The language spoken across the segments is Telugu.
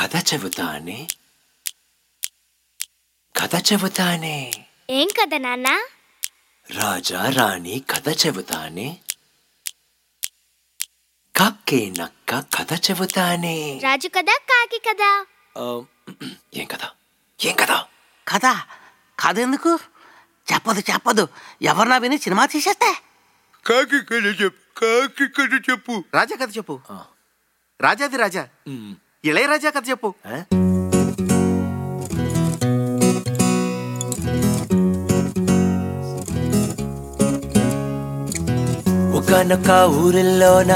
కథ చెబుతానే కథ చెబుతానే ఏం కదా నాన్న రాజా రాణి కథ చెబుతానే కక్కే నక్క కథ చెబుతానే రాజు కదా కాకి కదా ఆ, ఏం కదా ఏం కదా కథ కథ ఎందుకు చెప్పదు చెప్పదు ఎవరన్నా విని సినిమా తీసేస్తే కాకి కథ చెప్పు కాకి కథ చెప్పు రాజా కథ చెప్పు ఆ. రాజాది రాజా మ్, ఇళయరాజా కథ చెప్పు ఆ? ఒకనొక ఊరిలోనా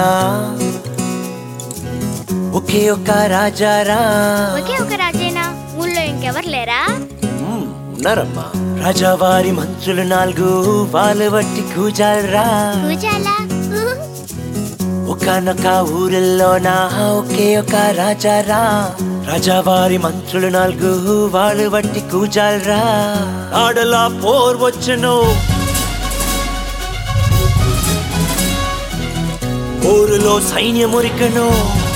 ఒకే ఒక రాజారా ఒకే ఒక రాజేనా ఊళ్ళో ఇంకెవరు లేరా మ్, ఉన్నారమ్మా రాజావారి మంత్రులు నాలుగు వాళ్ళు బట్టి కూజాలరా పూజాలా ఒకనొక ఊరిలోనా ఒకే ఒక రాజారా రాజావారి మంత్రులు నాలుగు వాళ్ళు బట్టి కూజాలరా ఆడలా పోర్ వచ్చును ఊరులో సైన్యమురికను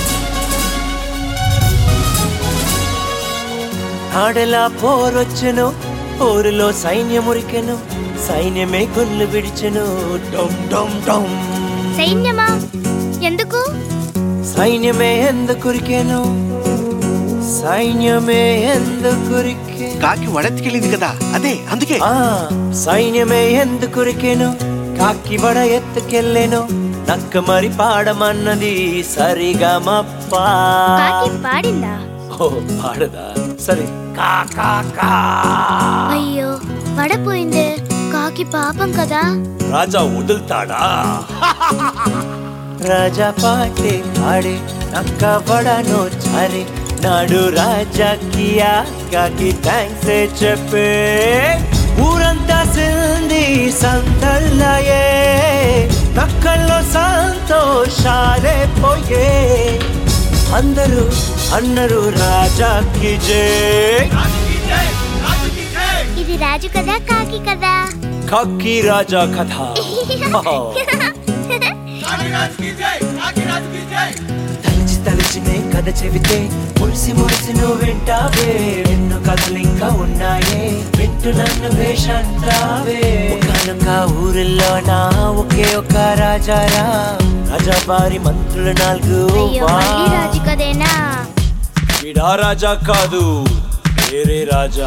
ఆడలా పోరొచ్చెను ఊరిలో సైన్యమురికెను సైన్యమే గుళ్ళు విడిచెను డొమ్ డొమ్ డొమ్ సైన్యమా ఎందుకు సైన్యమే ఎందుకురికెను సైన్యమే ఎందుకురికె కాకి వడెత్తికెళ్ళింది కదా అదే అందుకే ఆ సైన్యమే ఎందుకురికెను కాకి వడ ఎత్తుకెళ్ళెను నక్క మరి పాడమన్నది సరిగా మప్పా కాకి పాడిందా ఓ పాడదా సరే కా కా కా అయ్యో పడపోయిందే కాకి పాపం కదా రాజా వదులుతాడా రాజా పాటే పాడే నక్క వడను చారే నాడు రాజాకి కాకి థ్యాంక్స్ చెప్పే ఊరంతా సింది సందల్లయే నక్కల్లో సంతోషాలే పోయే అందరూ అన్నరు రాజాకి జై ఇది రాజు కదా కాకి కదా కాకి రాజా కథ తలిచి తలిచినే కథ చెబితే మురిసి మురిసి నువ్వు వింటావే ఎన్నో కథలు ఇంకా ఉన్నాయే వింటూ నన్ను వేషంటావే ఒకనొక ఊరిలో నా ఒకే ఒక రాజారా రాజావారి మంత్రులు నాలుగు అయ్యో మళ్ళీ రాజు కదేనా వీడా రాజా కాదు వేరే రాజా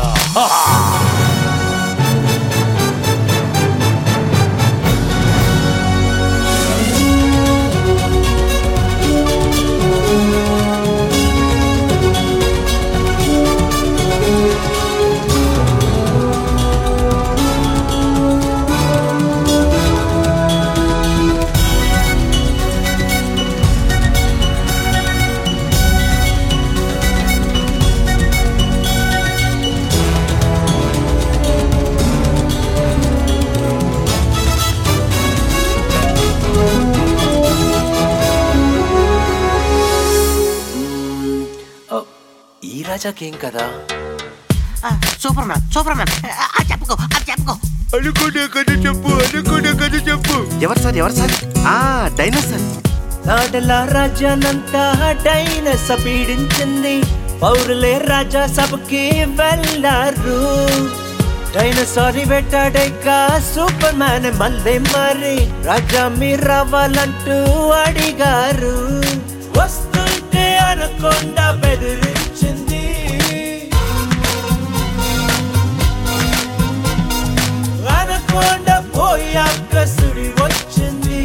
ఓ, ఈ రాజాకేం కదా ఆ, సూపర్ మ్యాన్ సూపర్ మ్యాన్ ఆ, ఆ, చెప్పుకో అది చెప్పుకో అనుకునే కథ చెప్పు అనుకునే కథ చెప్పు ఎవరు సార్ ఎవరు సార్ ఆ డైనోసార్ నాడల రాజ్యానంతా డైనస పీడించింది పౌరులే రాజా సభకి వెళ్ళారు డైనసారి వెట్టాడాక సూపర్ మ్యాన్ మళ్ళీ మరి రాజా మీరు రావాలంటూ అడిగారు వస్తుంటే అనకుండా బెదిరించింది అనకుండా పోయాక సుడి వచ్చింది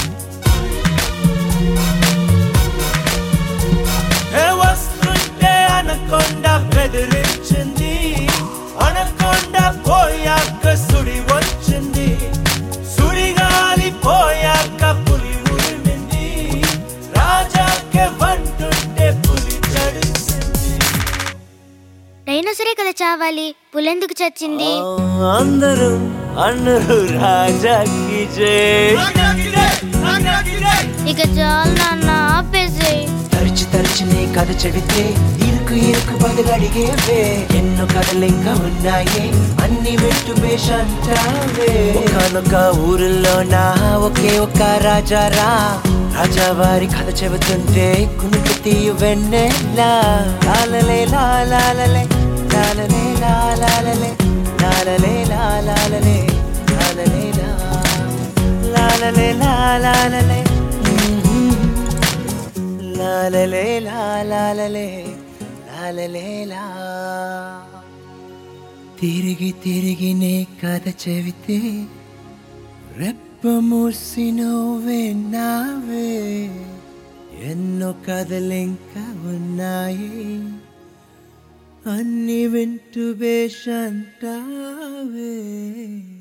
ఏ వస్తుంటే అనకొండ బెదిరించింది అనకొండ పోయాక సుడి వచ్చింది సుడిగాలి పోయాక పులి ఉరిమింది రాజాకే వంటుంటే పులి చడిసింది డైనోసరే కదా చావాలి పులెందుకు చచ్చింది అందరూ అన్నరు రాజాకి జై ఇక చాలు నాన్న ఆపేసి తరిచి తరిచి నీ కథ చెబితే ఇరుకు ఇరుకు బదులడిగేవే ఎన్నో కథలు ఇంకా ఉన్నాయి అన్ని వెట్టు బేషంటావే ఒకనొక ఊరిలో నా ఒకే ఒక రాజారా రాజావారి కథ చెబుతుంటే కునుకు తీయు వెన్నెలా లాలలే లాలలే లాలలే లాలలే లాలలే లాలలే లాలలే లాలలే లాలలే లాలలే లాలలే లాలలే లా తిరిగి తిరిగి నే కథ చెబితే రెప్ప మూసి నువ్వే నావే ఎన్నో కథలింకా ఉన్నాయి అన్ని వింటూ బేషంటావే